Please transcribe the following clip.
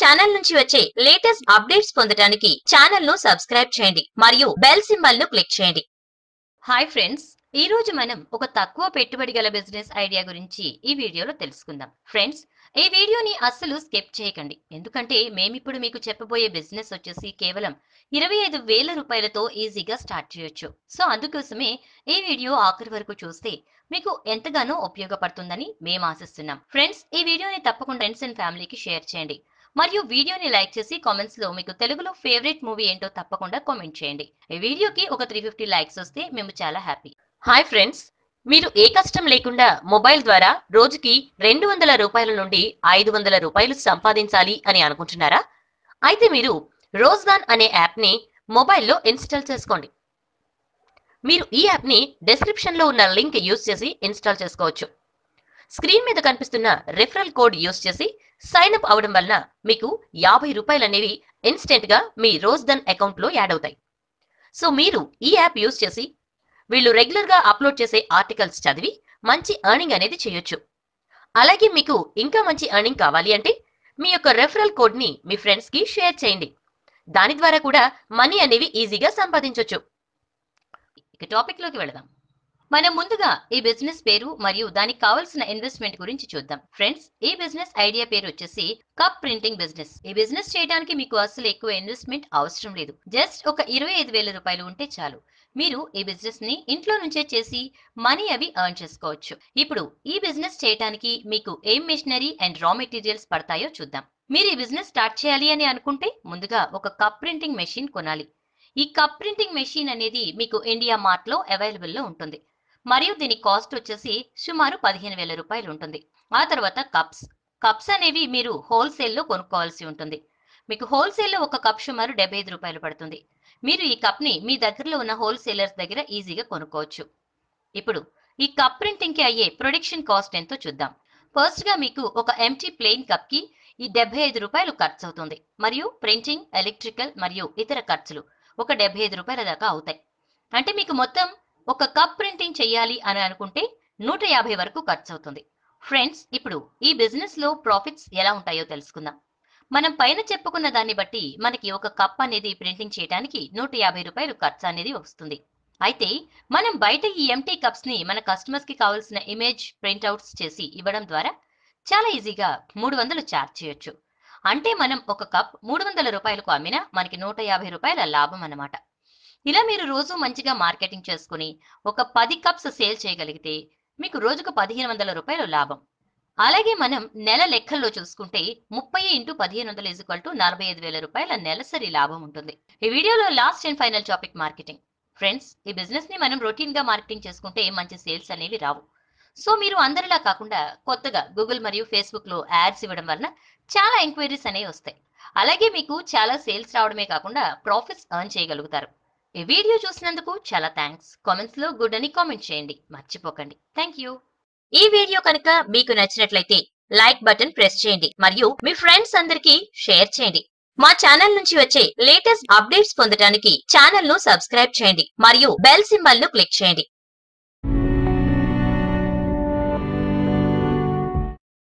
channel నుంచి వచ్చే latest updates పొందడానికి ఛానల్ ను సబ్స్క్రైబ్ చేయండి మరియు బెల్ సింబల్ ను క్లిక్ చేయండి హాయ్ ఫ్రెండ్స్ ఈ రోజు మనం ఒక తక్కువ పెట్టుబడి గల బిజినెస్ ఐడియా గురించి ఈ వీడియోలో తెలుసుకుందాం ఫ్రెండ్స్ ఈ వీడియోని అస్సలు స్కిప్ చేయకండి ఎందుకంటే మేమిప్పుడు మీకు చెప్పబోయే బిజినెస్ వచ్చేసి కేవలం ఇరవై ఐదు వేల రూపాయలతో ఈజీగా స్టార్ట్ చేయొచ్చు సో అందుకోసమే ఈ వీడియో ఆఖరి వరకు చూస్తే మీకు ఎంతగానో ఉపయోగపడుతుందని మేము ఆశిస్తున్నాం ఫ్రెండ్స్ ఈ వీడియోని తప్పకుండా ఫ్రెండ్స్ అండ్ ఫ్యామిలీకి షేర్ చేయండి మరియు వీడియోని లైక్ చేసి కామెంట్స్ లో మీకు తెలుగులో ఫేవరెట్ మూవీ ఏంటో తప్పకుండా కామెంట్ చేయండి ఈ వీడియోకి ఒక త్రీ ఫిఫ్టీ లైక్స్ వస్తే మేము చాలా హ్యాపీ హాయ్ ఫ్రెండ్స్ మీరు ఏ కష్టం లేకుండా మొబైల్ ద్వారా రోజుకి రెండు వందల రూపాయల నుండి ఐదు వందల రూపాయలు సంపాదించాలి అని అనుకుంటున్నారా అయితే మీరు రోజ్గాన్ అనే యాప్ని మొబైల్లో ఇన్స్టాల్ చేసుకోండి మీరు ఈ యాప్ని డిస్క్రిప్షన్లో ఉన్న లింక్ యూజ్ చేసి ఇన్స్టాల్ చేసుకోవచ్చు స్క్రీన్ మీద కనిపిస్తున్న రెఫరల్ కోడ్ యూజ్ చేసి సైన్ అప్ అవడం వలన మీకు యాభై రూపాయలు అనేవి ఇన్స్టెంట్ గా మీ రోజ్దన్ అకౌంట్ లో యాడ్ అవుతాయి సో మీరు ఈ యాప్ యూజ్ చేసి వీళ్ళు రెగ్యులర్ గా అప్లోడ్ చేసే ఆర్టికల్స్ చదివి మంచి ఎర్నింగ్ అనేది చేయొచ్చు అలాగే మీకు ఇంకా మంచి ఎర్నింగ్ కావాలి అంటే మీ యొక్క రెఫరల్ కోడ్ ని మీ ఫ్రెండ్స్ కి షేర్ చేయండి దాని ద్వారా కూడా మనీ అనేవి ఈజీగా సంపాదించవచ్చు ఇక టాపిక్ లోకి వెళదాం మనం ముందుగా ఈ బిజినెస్ పేరు మరియు దానికి కావాల్సిన ఇన్వెస్ట్మెంట్ గురించి చూద్దాం ఫ్రెండ్స్ ఈ బిజినెస్ ఐడియా పేరు వచ్చేసి కప్ ప్రింటింగ్ బిజినెస్ ఈ బిజినెస్ చేయడానికి మీకు అసలు ఎక్కువ ఇన్వెస్ట్మెంట్ అవసరం లేదు జస్ట్ ఒక ఇరవై ఐదు వేల రూపాయలు ఉంటే చాలు మీరు ఈ బిజినెస్ ని ఇంట్లో నుంచే చేసి మనీ అవి ఎర్న్ చేసుకోవచ్చు ఇప్పుడు ఈ బిజినెస్ చేయడానికి మీకు ఏం మెషినరీ అండ్ రా మెటీరియల్స్ పడతాయో చూద్దాం మీరు ఈ బిజినెస్ స్టార్ట్ చేయాలి అని అనుకుంటే ముందుగా ఒక కప్ ప్రింటింగ్ మెషిన్ కొనాలి ఈ కప్ ప్రింటింగ్ మెషిన్ అనేది మీకు ఇండియా మార్ట్ లో అవైలబుల్ లో ఉంటుంది మరియు దీని కాస్ట్ వచ్చేసి సుమారు పదిహేను వేల రూపాయలు ఉంటుంది ఆ తర్వాత కప్స్ కప్స్ అనేవి మీరు హోల్సేల్లో కొనుక్కోవాల్సి ఉంటుంది మీకు హోల్సేల్లో ఒక కప్ సుమారు డెబ్బై ఐదు రూపాయలు పడుతుంది మీరు ఈ కప్ ని మీ దగ్గరలో ఉన్న హోల్సేలర్స్ దగ్గర ఈజీగా కొనుక్కోవచ్చు ఇప్పుడు ఈ కప్ ప్రింటింగ్ కి అయ్యే ప్రొడక్షన్ కాస్ట్ ఎంతో చూద్దాం ఫస్ట్ గా మీకు ఒక ఎంటీ ప్లెయిన్ కప్ కి ఈ డెబ్బై ఐదు రూపాయలు ఖర్చు అవుతుంది మరియు ప్రింటింగ్ ఎలక్ట్రికల్ మరియు ఇతర ఖర్చులు ఒక డెబ్బై ఐదు రూపాయల దాకా అవుతాయి అంటే మీకు మొత్తం ఒక కప్ ప్రింటింగ్ చేయాలి అని అనుకుంటే నూట యాభై వరకు ఖర్చు అవుతుంది ఫ్రెండ్స్ ఇప్పుడు ఈ బిజినెస్ లో ప్రాఫిట్స్ ఎలా ఉంటాయో తెలుసుకుందాం మనం పైన చెప్పుకున్న దాన్ని బట్టి మనకి ఒక కప్ అనేది ప్రింటింగ్ చేయడానికి నూట యాభై రూపాయలు ఖర్చు అనేది వస్తుంది అయితే మనం బయట ఈ ఎంటీ కప్స్ ని మన కస్టమర్స్ కి కావాల్సిన ఇమేజ్ ప్రింట్అవుట్స్ చేసి ఇవ్వడం ద్వారా చాలా ఈజీగా మూడు వందలు ఛార్జ్ చేయొచ్చు అంటే మనం ఒక కప్ మూడు వందల రూపాయలకు అమ్మినా మనకి నూట యాభై రూపాయల లాభం అన్నమాట ఇలా మీరు రోజు మంచిగా మార్కెటింగ్ చేసుకుని ఒక పది కప్స్ సేల్ చేయగలిగితే మీకు రోజుకు పదిహేను వందల రూపాయలు లాభం అలాగే మనం నెల లెక్కల్లో చూసుకుంటే ముప్పై ఇంటూ పదిహేను వందల ఈజ్వల్ టు నలభై ఐదు వేల రూపాయల నెలసరి లాభం ఉంటుంది ఈ వీడియోలో last and final topic marketing friends ఈ బిజినెస్ ని మనం రొటీన్ గా మార్కెటింగ్ చేసుకుంటే మంచి సేల్స్ అనేవి రావు సో మీరు అందరిలా కాకుండా కొత్తగా గూగుల్ మరియు ఫేస్బుక్ లో యాడ్స్ ఇవ్వడం వలన చాలా ఎంక్వైరీస్ అనేవి వస్తాయి అలాగే మీకు చాలా సేల్స్ రావడమే కాకుండా ప్రాఫిట్స్ ఎర్న్ చేయగలుగుతారు ఈ వీడియో చూసినందుకు చాలా థ్యాంక్స్ కామెంట్స్ లో గుడ్ అని కామెంట్ చేయండి మర్చిపోకండి థ్యాంక్ యూ ఈ వీడియో కనుక మీకు నచ్చినట్లయితే లైక్ బటన్ ప్రెస్ చేయండి మరియు మీ ఫ్రెండ్స్ అందరికీ షేర్ చేయండి మా ఛానల్ నుంచి వచ్చే లేటెస్ట్ అప్డేట్స్ పొందడానికి ఛానల్ ను సబ్స్క్రైబ్ చేయండి మరియు బెల్ సింబల్ ను క్లిక్ చేయండి